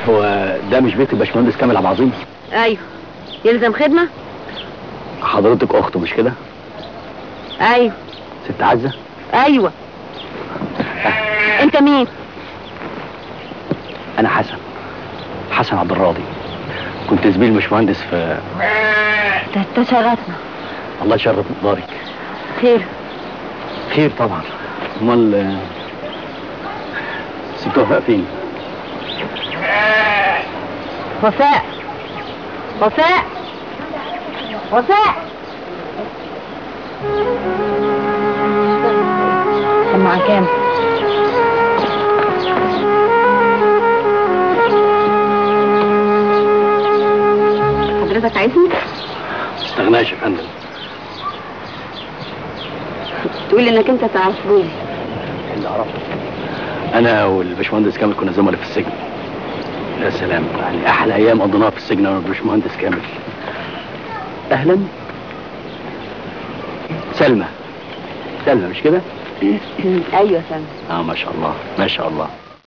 هو ده مش بيت الباشمهندس كامل عبد العظيم ايوه يلزم خدمه حضرتك اخته مش كده ايوه ست عزه ايوه انت مين انا حسن حسن عبد الراضي كنت زميل باشمهندس في ده انت شرفنا الله يشرف مقدارك خير خير طبعا امال آه، ست وفاء فين وفاء وفاء وفاء سمع كام حضرتك عايزني استغناش يا فندم تقول انك انت تعرفني اللي عرفته انا والباشمهندس كامل كنا زملاء في السجن يا سلام يعني احلى ايام قضيناها في السجن انا والباشمهندس كامل اهلا سلمى سلمى مش كده ايوه سامي اه ما شاء الله ما شاء الله